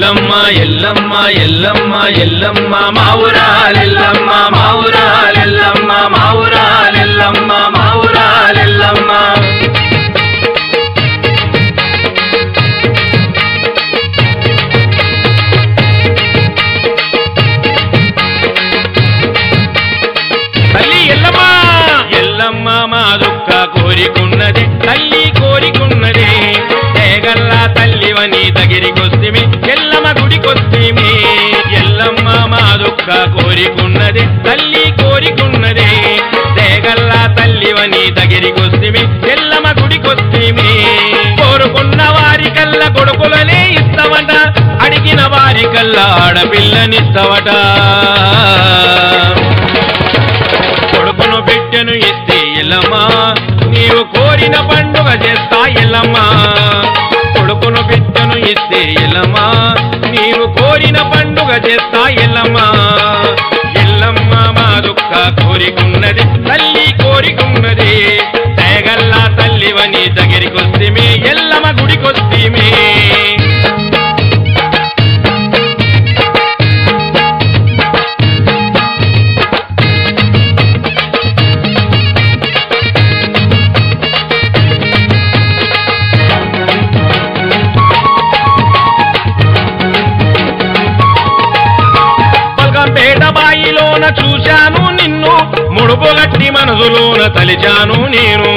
ఎల్లమ్మ ఎల్లమ్మ ఎల్లమ్మ ఎల్లమ్మ మావురాలెల్లమ్మ మావురాలెల్లమ్మ మావురాలెల్లమ్మ మావురాలెల్లమ్మ తల్లి ఎల్లమ్మ ఎల్లమ్మ మా దుఃఖ కోరికున్నది తల్లి కోరికున్నది తేగల్లా తల్లివని దగ్గరికొస్తిమి ఎల్లమ్మ గుడికొస్తిమి ఎల్లమ్మ మా దుఃఖ కోరికున్నది తల్లి కోరికున్నది తేగల్లా తల్లివని దగ్గరికొస్తిమి ఎల్లమ్మ గుడికొస్తిమి కోరుకున్న వారి కల్లా కొడుకులనే ఇస్తావట అడిగిన వారి కల్లా ఆడపిల్లనిస్తావట కొడుకును బిడ్డను ఇస్తే ఎల్లమ్మా నీవు కోరిన పండుగ చేస్తా ఎల్లమ్మా కొడుకును బిడ్డను ఇస్తే ఎల్లమ్మా నీవు కోరిన పండుగ చేస్తా ఎల్లమ్మా ఎల్లమ్మ మా దుఃఖ కోరికున్నది తల్లి కోరికున్నది దయగల్లా తల్లివని దగ్గరికొస్తేమే ఎల్లమ్మ గుడికొస్తేమే బల్గంపేట బాయిలోన చూశాను నిన్ను ముడుపుగట్టి మనసులోన తలిచాను నేను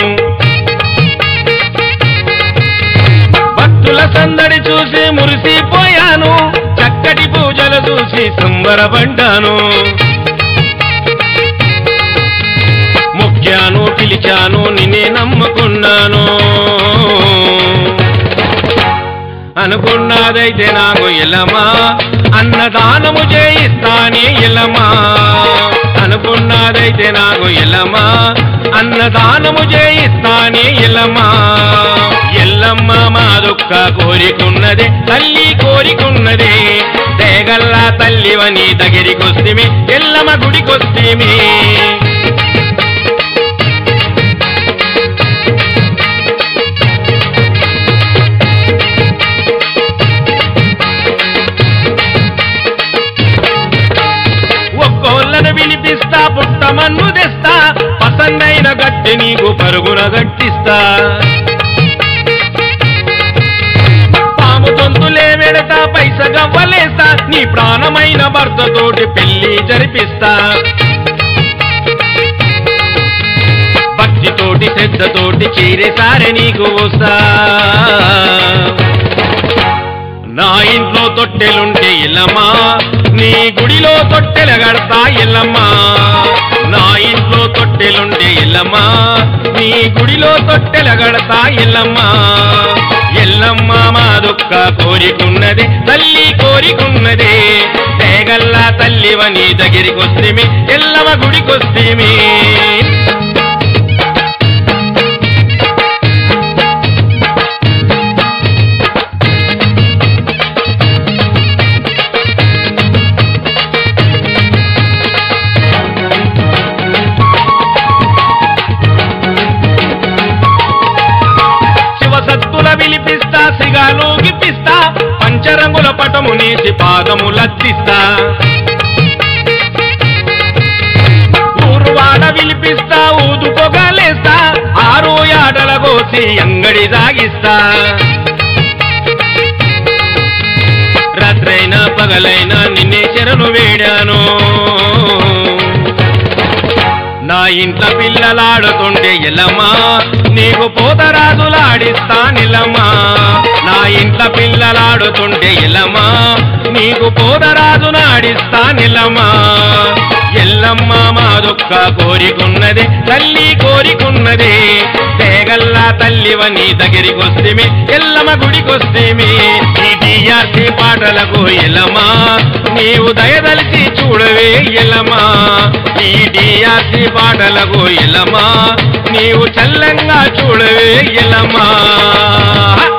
భక్తుల సందడి చూసి మురిసిపోయాను చక్కటి పూజలు చూసి సంబరపడ్డాను ముఖ్యాను పిలిచాను నిన్నే నమ్ముకున్నాను అనుకున్నదైతే నాకు ఎల్లమా అన్నదానము చేయిస్తానే ఎల్లమా అనుకున్నదైతే నాకు ఎల్లమా అన్నదానము చేయిస్తానే ఎల్లమా ఎల్లమ్మ మా దుఃఖ కోరికున్నది తల్లి కోరికున్నది తేగల్లా తల్లివని దగ్గరికొస్తిమి ఎల్లమ్మ గుడికొస్తిమి ఒక్కోళ్ళను వినిపిస్తా పుట్టమన్ను తెస్తా పసందైన గట్టి నీకు పరుగున గట్టిస్తా పాము తొంతులే వెడతా పైస గవ్వలేస్తా నీ ప్రాణమైన భర్తతోటి పెళ్లి జరిపిస్తా భక్తితోటి శ్రద్ధతోటి చీరేసారే నీకు వస్తా నా ఇంట్లో తొట్టెలుంటే ఎల్లమ్మా నీ గుడిలో తొట్టెల గడతా ఎల్లమ్మా నా ఇంట్లో తొట్టెలుంటే ఎల్లమ్మా నీ గుడిలో తొట్టెల గడతా ఎల్లమ్మా ఎల్లమ్మ మా దుఃఖ కోరికున్నది తల్లి కోరికున్నది తేగల్లా తల్లివని దగ్గరికొస్తేమి ఎల్లమ్మ గుడికొస్తేమి శివసత్తుల విలిపిస్తా సిగాలు గిప్పిస్తా పంచరంగుల పటము నేసి పాదములత్తిస్తా ఊరువాడ విలిపిస్తా ఊదు పొగలేస్తా ఆరు యాడల కోసి అంగడి సాగిస్తా రాత్రైనా పగలైనా నిన్నే చెరను వేడాను నా ఇంట్లో పిల్లలాడుతుంటే ఎల్లమ్మా నీకు పోతరాజులాడిస్తా నిలమ్మా నా ఇంట్లో పిల్లలాడుతుంటే ఎల్లమ్మా నీకు పోతరాజునాడిస్తా నిలమ్మా ఎల్లమ్మ మా దుఃఖ కోరికున్నది తల్లి కోరికున్నది తేగల్లా తల్లివని దగ్గరికొస్తేమి ఎల్లమ్మ గుడికొస్తేమి ఈ డిఆర్సి పాటలకు ఎల్లమ్మా నీవు దయదలిచి చూడవే ఎల్లమ్మా ఈ డిఆర్సి పాటలకు ఎల్లమ్మా నీవు చల్లంగా చూడవే ఎల్లమ్మా